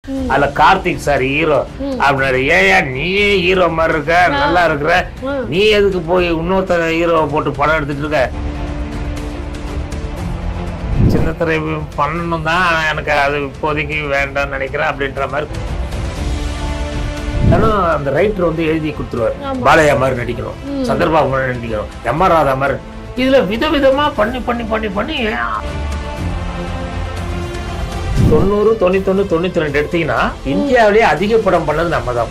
அதுல Karthik sir hero அப்படின்னாரு ஏயா நீயே ஹீரோ மாதிரி இருக்க நல்லா இருக்கிற நீ எதுக்கு போய் இன்னொருத்த ஹீரோவை போட்டு படம் எடுத்துட்டு இருக்க சின்ன திரை பண்ணணும் தான் எனக்கு அது இப்போதைக்கு வேண்டாம்னு நினைக்கிறேன் அப்படின்ற மாதிரி ஆனா அந்த ரைட்டர் வந்து எழுதி கொடுத்துருவாரு பாலையா மாதிரி நடிக்கணும் சந்திரபாபு மாதிரி நடிக்கணும் எம் ஆர் ராதா மாதிரி இதுல விதவிதமா பண்ணி பண்ணி பண்ணி பண்ணி தொண்ணூறு தொண்ணூத்தொன்னு தொண்ணூத்தி ரெண்டு எடுத்தீங்கன்னா இந்தியாவிலேயே அதிக படம் பண்ணது நம்ம தான்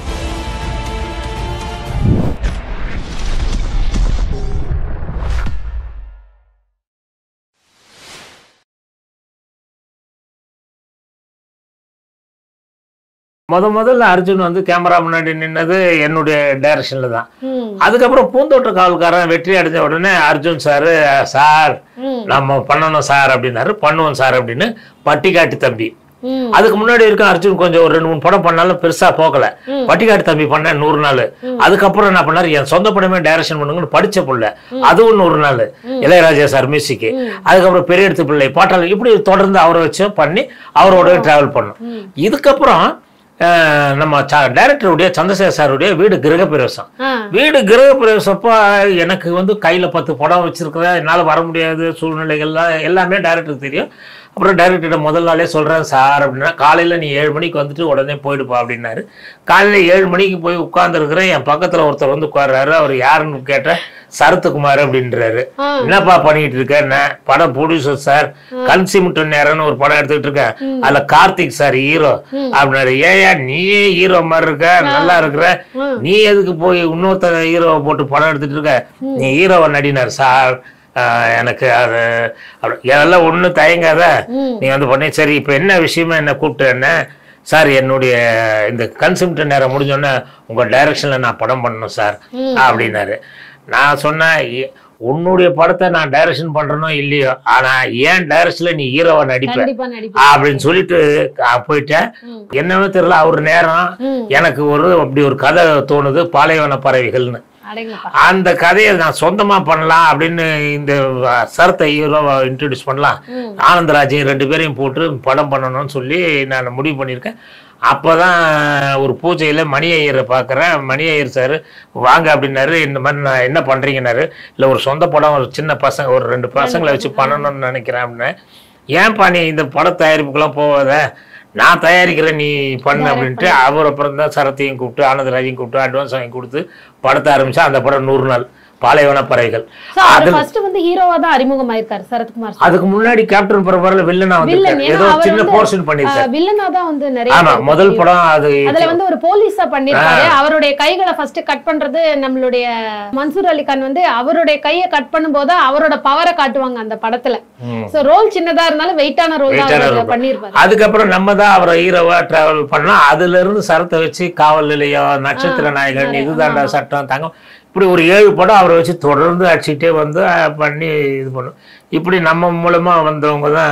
முத முதல்ல அர்ஜுன் வந்து கேமரா முன்னாடி நின்னது என்னுடைய டைரக்ஷன்ல தான் ம், அதுக்கப்புறம் பூந்தோட்ட காவல்காரன் வெற்றி அடைஞ்ச உடனே அர்ஜுன் சார் சார் ம், நம்ம பண்ணணும் சார் அப்படின்னாரு பண்ணுவோம் சார் அப்படின்னு பட்டிக்காட்டு தம்பி ம், அதுக்கு முன்னாடி இருக்க அர்ஜுன் கொஞ்சம் ஒரு ரெண்டு மூணு படம் பண்ணாலும் பெருசா போகல ம். பட்டிக்காட்டு தம்பி பண்ணேன் நூறு நாள் அதுக்கப்புறம் என்ன பண்ணாரு என் சொந்த படமே டைரக்ஷன் பண்ணுங்கன்னு படிச்ச புள்ள அதுவும் நூறு நாள் இளையராஜா சார் மியூசிக்கு அதுக்கப்புறம் பெரிய எடுத்து பிள்ளை பாட்டாளி இப்படி தொடர்ந்து அவரை வச்சு பண்ணி அவரோட டிராவல் பண்ணோம் இதுக்கப்புறம் அஹ், நம்ம டைரக்டருடைய சந்திரசேகர் சாருடைய வீடு கிரகப்பிரவேசம் ஆ, வீடு கிரகப்பிரவேசப்போ எனக்கு வந்து கையில் பத்து படம் வச்சிருக்கிறேன் என்னால் வர முடியாது சூழ்நிலைகள்லாம் எல்லாமே டைரக்டருக்கு தெரியும் அப்புறம் டைரக்டர்கிட்ட முதல் நாளே சொல்கிறேன் சார் அப்படின்னா காலையில் நீ ஏழு மணிக்கு வந்துட்டு உடனே போயிடுப்பா அப்படின்னாரு காலையில் ஏழு மணிக்கு போய் உட்காந்துருக்கிறேன் என் பக்கத்தில் ஒருத்தர் வந்து உட்கார்றாரு அவர் யாருன்னு கேட்டேன் சரத்குமார் அப்படின்றாரு ஆ. என்னப்பா பண்ணிட்டு இருக்க என்ன படம் ப்ரொடியூசர் சார் கன்சிமுட்டு நேரம்னு ஒரு படம் எடுத்துக்கிட்டு இருக்கேன் அதுல கார்த்திக் சார் ஹீரோ அப்படின்னாரு ஏயா நீயே ஹீரோ மாதிரி இருக்க நல்லா இருக்கிற நீ எதுக்கு போய் இன்னொருத்த ஹீரோவை போட்டு படம் எடுத்துட்டு இருக்க நீ ஹீரோவை நடினார் சார் ஆஹ் எனக்கு அது அப்படி- இதெல்லாம் ஒன்றும் தயங்காத நீ வந்து பண்ணி சரி இப்போ என்ன விஷயமா என்ன கூப்பிட்டு என்ன சார் என்னுடைய இந்த கன்சிம்ட் நேரம் முடிஞ்சோடனே உங்கள் டைரக்ஷனில் நான் படம் பண்ணணும் சார் அப்படின்னாரு நான் சொன்னேன் "இ- உன்னுடைய படத்தை நான் டைரக்ஷன் பண்றேனோ இல்லையோ ஆனா ஏன் டைரக்ஷன்ல நீ ஹீரோவை நடிப்ப கண்டிப்பா நடிப்பேன் அப்படின்னு சொல்லிட்டு அஹ், போயிட்டேன் ம். என்னன்னு தெரியல அவர் நேரம் ம். எனக்கு ஒரு அப்படி ஒரு கதை தோணுது பாலைவன பறவைகள்னு அடங்கப்பா அந்த கதையை நான் சொந்தமா பண்ணலாம் அப்படின்னு இந்த அஹ், சரத்தை ஹீரோவை இன்ட்ரடியூஸ் பண்ணலாம் ம். ஆனந்தராஜையும் ரெண்டு பேரையும் போட்டு படம் பண்ணணும்னு சொல்லி நான் முடிவு பண்ணியிருக்கேன் அப்போதான் ஒரு பூஜையில் மணி ஐயரை பார்க்குறேன் மணி ஐயர் சார் வாங்க அப்படின்னாரு இந்த மாதிரி நான் என்ன பண்ணுறீங்கன்னாரு இல்லை ஒரு சொந்த படம் ஒரு சின்ன பசங்க ஒரு ரெண்டு பசங்களை வச்சு பண்ணணும்னு நினைக்கிறேன் அப்படின்னு ஏன்பா நீ இந்த பட தயாரிப்புக்கெல்லாம் போகாத நான் தயாரிக்கிறேன் நீ பண்ணு அப்படின்ட்டு அவர் அப்புறம் தான் சரத்தையும் கூப்பிட்டு ஆனந்தராஜையும் கூப்பிட்டு அட்வான்ஸ் வாங்கி கொடுத்து படத்தை ஆரம்பிச்சா அந்த படம் நூறு நாள் பாலைவன பறவைகள் சோ அவர் ஃபர்ஸ்ட் வந்து ஹீரோவா தான் அறிமுகமாயிருக்காரு சரத்குமார் சார் அதுக்கு முன்னாடி கேப்டன் பரபரில் வில்லனா வில்லன் வந்திருக்காரு ஏன்னா ஏதோ அவர் சின்ன வந்து, போர்ஷன் பண்ணிருக்காரு வில்லனா தான் வந்து நிறைய ஆமா பேருக்கு முதல் தெரியும். படம் அது அதுல வந்து ஒரு போலீஸா பண்ணிருக்காரு அவருடைய கைகளை ஃபர்ஸ்ட் கட் பண்றது நம்மளுடைய மன்சூர் அலிகான் வந்து அவருடைய கையை கட் பண்ணும்போது அவரோட பவரை காட்டுவாங்க அந்த படத்துல ம். சோ ரோல் சின்னதா இருந்தாலும் வெயிட்டான ரோல் தான் வெயிட்டான அவர் role. பண்ணிருப்பாரு அதுக்கப்புறம் நம்ம தான் அவரை ஹீரோவா டிராவல் பண்ணோம் அதுல இருந்து சரத்தை வச்சு காவல் நிலையம் நட்சத்திர நாயகன் இதுதாண்டா சட்டம் தங்கம் இப்படி ஒரு ஏழு படம் அவரை வச்சு தொடர்ந்து அடிச்சுக்கிட்டே வந்து அஹ், பண்ணி இது பண்ணும் இப்படி நம்ம மூலமா வந்தவங்க தான்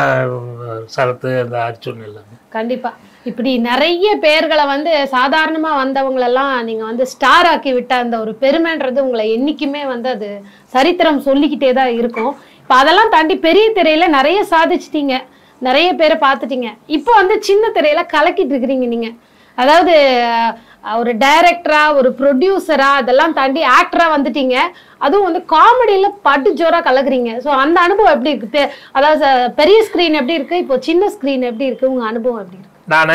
சரத்து இந்த அர்ஜுன் எல்லாமே கண்டிப்பா இப்படி நிறைய பேர்களை வந்து சாதாரணமா வந்தவங்களெல்லாம் நீங்க வந்து ஸ்டார் ஆக்கி விட்ட அந்த ஒரு பெருமைன்றது உங்களை என்னைக்குமே வந்து அது சரித்திரம் சொல்லிக்கிட்டே தான் இருக்கும் இப்ப அதெல்லாம் தாண்டி பெரிய திரையில நிறைய சாதிச்சிட்டீங்க நிறைய பேரை பார்த்துட்டீங்க இப்போ வந்து சின்ன திரையில கலக்கிட்டு இருக்கிறீங்க நீங்க அதாவது அஹ், ஒரு டைரக்டரா ஒரு ப்ரொடியூசரா அதெல்லாம் தாண்டி ஆக்டரா வந்துட்டீங்க அதுவும் வந்து காமெடியில பட்டு ஜோரா கலக்குறீங்க ஸோ அந்த அனுபவம் எப்படி இருக்கு பெ- அதாவது அஹ், பெரிய ஸ்கிரீன் எப்படி இருக்கு இப்போ சின்ன ஸ்கிரீன் எப்படி இருக்கு உங்க அனுபவம் எப்படி இருக்கு நான்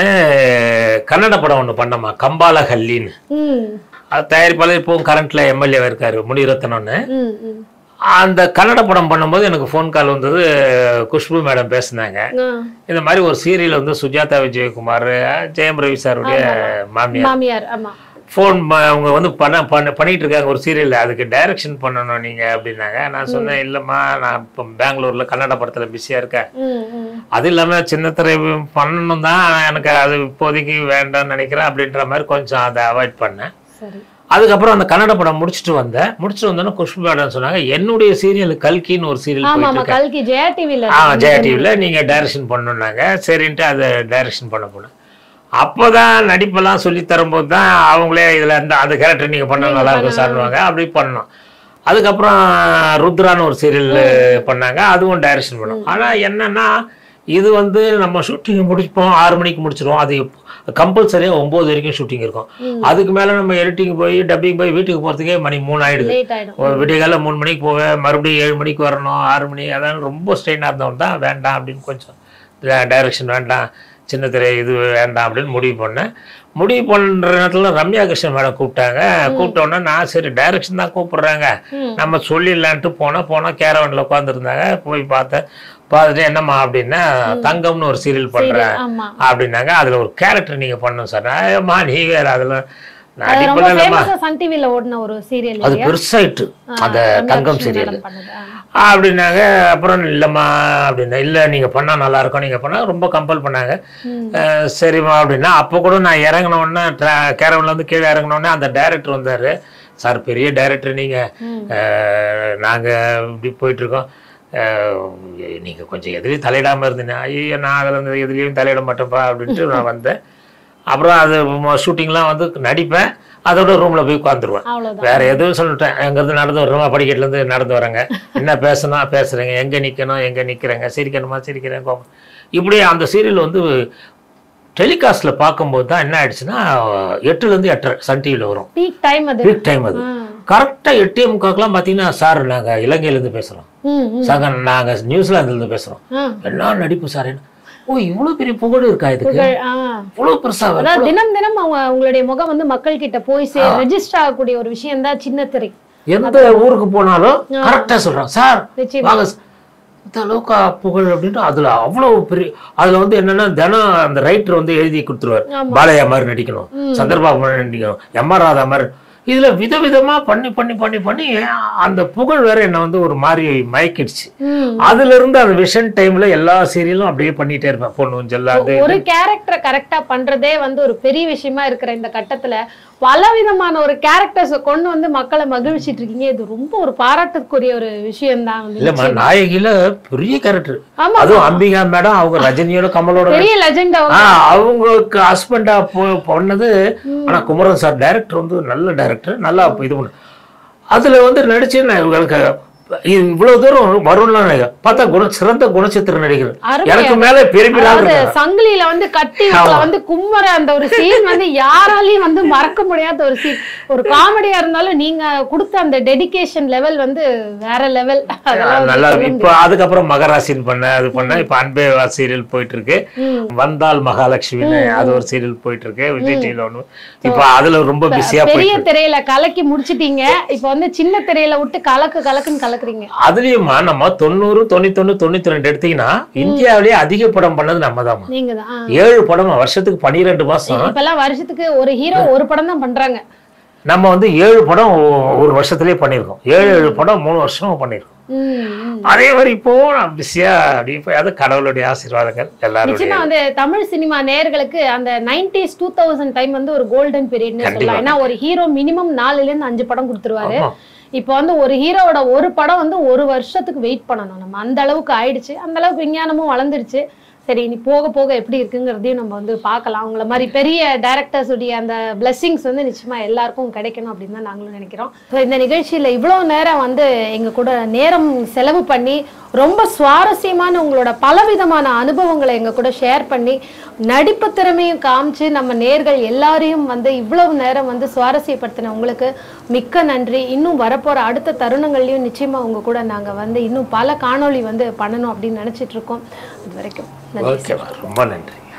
கன்னட படம் ஒன்று பண்ணேம்மா கம்பால ஹல்லின்னு ம் அது தயாரிப்பாளர் இப்போவும் கரண்ட்ல எம்எல்ஏ இருக்காரு முனிரத்னம்னு ம் ம் அந்த கன்னட படம் பண்ணும்போது எனக்கு ஃபோன் கால் வந்தது குஷ்பு மேடம் பேசினாங்க ஆ, இந்த மாதிரி ஒரு சீரியல் வந்து சுஜாதா விஜயகுமார் ஜெயம் ரவி சாருடைய மாமியார் மாமியார் ஆமா ஃபோன் அவங்க வந்து பண்ண பண்ண பண்ணிட்டு இருக்காங்க ஒரு சீரியல் அதுக்கு டைரக்ஷன் பண்ணணும் நீங்க அப்படின்னாங்க நான் சொன்னேன் இல்லைம்மா நான் இப்போ பெங்களூர்ல கன்னட படத்துல பிஸியா இருக்கேன் ம் ம் அது இல்லாம சின்ன திரை பண்ணணும் தான் ஆனா எனக்கு அது இப்போதைக்கு வேண்டாம்னு நினைக்கிறேன் அப்படின்ற மாதிரி கொஞ்சம் அதை அவாய்ட் பண்ணேன் சரி அதுக்கப்புறம் அந்த கன்னட படம் முடிச்சுட்டு வந்தேன் முடிச்சுட்டு வந்தோன்னே குஷ்பு மேடம் சொன்னாங்க என்னுடைய சீரியல் கல்கின்னு ஒரு சீரியல் ஆமா போயிட்டு ஆமா இருக்கு கல்கி ஜெயா டிவில ஆ ஜெயா டிவியில் நீங்கள் டைரக்ஷன் பண்ணணுன்னாங்க சரின்ட்டு அதை டைரக்ஷன் பண்ண போனேன் அப்போதான் நடிப்பெல்லாம் சொல்லி தரும்போது தான் அவங்களே இதில் இந்த அந்த கேரக்டர் நீங்கள் பண்ண நல்லா இருக்கும் சார்னுவாங்க அப்படி பண்ணோம் அதுக்கப்புறம் ருத்ரான்னு ஒரு சீரியல் பண்ணாங்க அதுவும் டைரக்ஷன் பண்ணோம் ஆனால் என்னன்னா இது வந்து நம்ம ஷூட்டிங் முடிப்போம் ஆறு மணிக்கு முடிச்சிருவோம் அது கம்பல்சரியாக ஒம்பது வரைக்கும் ஷூட்டிங் இருக்கும் அதுக்கு மேலே நம்ம எடிட்டிங் போய் டப்பிங் போய் வீட்டுக்கு போகிறதுக்கே மணி மூணு ஆயிடுது லேட் ஆயிடும் ஒரு விடியகால மூணு மணிக்கு போவேன் மறுபடியும் ஏழு மணிக்கு வரணும் ஆறு மணி அதான் ரொம்ப ஸ்ட்ரெயினாக இருந்தவன் தான் வேண்டாம் அப்படின்னு கொஞ்சம் டைரக்ஷன் வேண்டாம் சின்ன திரை இது வேண்டாம் அப்படின்னு முடிவு பண்ணேன் முடிவு பண்ணுற நேரத்தில் ரம்யா கிருஷ்ணன் மேடம் கூப்பிட்டாங்க கூப்பிட்ட உடனே நான் சரி டைரக்ஷன் தான் கூப்பிடுறாங்க ம். நம்ம சொல்லிடலான்ட்டு போனோம் போனால் கேரவனில் உட்காந்துருந்தாங்க போய் பார்த்தேன் பார்த்துட்டு என்னம்மா அப்படின்னா தங்கம்னு ஒரு சீரியல் பண்ணுறேன் ஆமா அப்படின்னாங்க அதில் ஒரு கேரக்டர் நீங்கள் பண்ணணும் சார் நான் ஏம்மா நீ வேறு அதில் நான் அது ரொம்ப அடிப்படையில் ஃபேமஸா சன் டிவில ஓடின ஒரு சீரியல் அது பெருசாயிட்டு அந்த தங்கம் சீரியல் அப்படின்னாங்க அப்புறம் இல்லைம்மா அப்படின்னா இல்லை நீங்கள் பண்ணால் நல்லா இருக்கும் நீங்கள் பண்ணால் ரொம்ப கம்பல் பண்ணாங்க அஹ் சரிம்மா அப்படின்னா அப்போ கூட நான் இறங்கின உடனே கேரவனில் வந்து கீழே இறங்கின உடனே அந்த டைரக்டர் வந்தார் சார் பெரிய டைரக்டர் நீங்கள் நாங்கள் இப்படி போயிட்டுருக்கோம் நீங்கள் கொஞ்சம் எதிரையும் தலையிடாமல் இருந்தீங்க ஐயோ நான் அதில் வந்து எதிரையும் தலையிட மாட்டேன்ப்பா அப்படின்ட்டு நான் வந்தேன் அப்புறம் அது ஷூட்டிங்லாம் வந்து நடிப்பேன் அதோட ரூமில் போய் உட்காந்துருவேன் அவ்வளவுதான் வேற எதுவும் சொல்லிட்டேன் அங்கேருந்து நடந்து வரணுமா படிக்கட்டுல இருந்து நடந்து வரேங்க என்ன பேசணும் பேசுறேங்க எங்க நிக்கணும் எங்க நிக்கிறேங்க சிரிக்கணுமா சிரிக்கிறேன் கோபம் இப்படி அந்த சீரியல் வந்து டெலிகாஸ்ட்ல பார்க்கும்போது தான் என்ன ஆயிடுச்சுன்னா எட்டுல இருந்து எட்டரை சன் டிவியில் வரும் பீக் டைம் அது பீக் டைம் அது ஆ. கரெக்டா எட்டு முக்காக்கெல்லாம் பார்த்தீங்கன்னா சார் நாங்க இலங்கையில இருந்து பேசுறோம் ம், ம். சார் நாங்க நியூசிலாந்துல இருந்து பேசுறோம் ஆ. என்ன நடிப்பு சார் என்ன ஓ இவ்வளவு பெரிய புகழ் இருக்கா இதுக்கு புகழ், ஆ. இவ்வளவு பெருசா வருது. அதாவது தினம் தினம் அவங்க உங்களுடைய முகம் வந்து மக்கள் கிட்ட போய் சே ரெஜிஸ்டர் ஆகக்கூடிய ஒரு விஷயம் தான் சின்ன திரை எந்த ஊருக்கு போனாலும் கரெக்டா சொல்றான் சார் நிச்சயமா வாங்க சார். இந்த அளவுக்கு புகழ் அப்படின்ட்டு அதுல அவ்வளவு பெரிய அதுல வந்து என்னன்னா தினம் அந்த ரைட்டர் வந்து எழுதி கொடுத்துருவார் ஆமா. பாலையா மாதிரி நடிக்கணும் சந்திரபாபு மாதிரி நடிக்கணும் எம் ஆர் ராதா மாதிரி இதுல விதவிதமா பண்ணி பண்ணி பண்ணி பண்ணி அந்த புகழ் வேற என்ன வந்து ஒரு மாதிரி மயக்கிடுச்சு ம். அதுல இருந்து அந்த விஷன் டைம்ல எல்லா சீரியலும் அப்படியே பண்ணிட்டே இருப்பேன் பொண்ணு ஜெல்லாது ஒரு கேரக்டரை கரெக்டா பண்றதே வந்து ஒரு பெரிய விஷயமா இருக்கிற இந்த கட்டத்துல பல விதமான ஒரு கேரக்டர்ஸ் கொண்டு வந்து மக்களை மகிழ்ச்சிட்டு இருக்கீங்க இது ரொம்ப ஒரு பாராட்டுக்குரிய ஒரு விஷயம் தான் வந்து இல்லம்மா நாயகில பெரிய கேரக்டர் ஆமா அதுவும் அம்பிகா மேடம் அவங்க ரஜினியோட கமலோட பெரிய லெஜெண்ட் அவங்க ஆ, அவங்களுக்கு ஹஸ்பண்டா பண்ணது ஆனா குமரன் சார் டைரக்டர் வந்து நல்ல டைரக்டர் நல்லா இது பண்ணு அதுல வந்து நடிச்சு நான் இவங்களுக்கு இது இவ்வளவு தூரம் வரும்லாம் நினைக்கிறேன் பார்த்தா குண சிறந்த குணச்சித்திர நடிகர் அருமையா எனக்கு மேல பெரிய பெரிய ஆள் அதாவது இருக்காங்க. சங்கிலியில வந்து கட்டி உங்களை வந்து கும்மற அந்த ஒரு சீன் வந்து யாராலையும் வந்து மறக்க முடியாத ஒரு சீன் ஒரு காமெடியா இருந்தாலும் நீங்க கொடுத்த அந்த டெடிகேஷன் லெவல் வந்து வேற லெவல் அதெல்லாம் வந்து நல்லா சொல்ல இப்ப அதுக்கப்புறம் மகராசின் பண்ண அது பண்ண இப்ப அன்பே வா சீரியல் போயிட்டு இருக்கு ம். வந்தால் மகாலட்சுமின்னு அது ஒரு சீரியல் போயிட்டு இருக்கு விஜய் டிவில ஒண்ணு இப்ப அதுல ரொம்ப பிஸியா பெரிய போயிட்டு திரையில கலக்கி முடிச்சிட்டீங்க இப்ப வந்து சின்ன திரையில விட்டு கலக்கு கலக்குன்னு கலக்குறீங்க அதுலயுமா நம்ம தொண்ணூறு தொண்ணூத்தொன்னு தொண்ணூத்தி ரெண்டு எடுத்தீங்கன்னா இந்தியாவிலேயே அதிக படம் பண்ணது நம்ம தான் நீங்க தான் ஆ. ஏழு படம் வருஷத்துக்கு பன்னிரெண்டு மாசம் இப்பெல்லாம் வருஷத்துக்கு ஒரு ஹீரோ ஒரு படம் தான் பண்றாங்க நம்ம வந்து ஏழு படம் ஒ- ஒரு வருஷத்துலயே பண்ணியிருக்கோம் ஏழு ஏழு படம் மூணு வருஷம் பண்ணியிருக்கோம் ம், ம். அதே மாதிரி இப்போ நான் பிஸியா அப்படி போய் அது கடவுளுடைய ஆசீர்வாதங்கள் எல்லாருடைய நிச்சயமா வந்து தமிழ் சினிமா நேயர்களுக்கு அந்த நைன்டிஸ் டூ தௌசண்ட் டைம் வந்து ஒரு கோல்டன் பீரியட்னு கண்டிப்பா. சொல்லலாம் ஏன்னா ஒரு ஹீரோ மினிமம் நாலுல இருந்து அஞ்சு படம் கொடுத்துருவாரு ஆமா. இப்போ வந்து ஒரு ஹீரோவோட ஒரு படம் வந்து ஒரு வருஷத்துக்கு வெயிட் பண்ணணும் நம்ம அந்த அளவுக்கு ஆயிடுச்சு அந்த அளவுக்கு விஞ்ஞானமும் வளர்ந்துருச்சு சரி இனி போக போக எப்படி இருக்குங்கிறதையும் நம்ம வந்து பார்க்கலாம் அவங்கள மாதிரி பெரிய டேரக்டர்ஸ் உடைய அந்த பிளெஸிங்ஸ் வந்து நிச்சயமா எல்லாருக்கும் கிடைக்கணும் அப்படின்னு தான் நாங்களும் நினைக்கிறோம் So, இந்த நிகழ்ச்சியில இவ்வளவு நேரம் வந்து எங்க கூட நேரம் செலவு பண்ணி ரொம்ப சுவாரஸ்யமான உங்களோட பலவிதமான அனுபவங்களை எங்க கூட ஷேர் பண்ணி நடிப்பு திறமையும் காமிச்சு நம்ம நேர்கள் எல்லாரையும் வந்து இவ்வளவு நேரம் வந்து சுவாரஸ்யப்படுத்தின உங்களுக்கு மிக்க நன்றி இன்னும் வரப்போற அடுத்த தருணங்கள்லயும் நிச்சயமா உங்க கூட நாங்க வந்து இன்னும் பல காணொளி வந்து பண்ணணும் அப்படின்னு நினைச்சிட்டு இருக்கோம் அது வரைக்கும் நன்றி ஓகேவா ரொம்ப நன்றி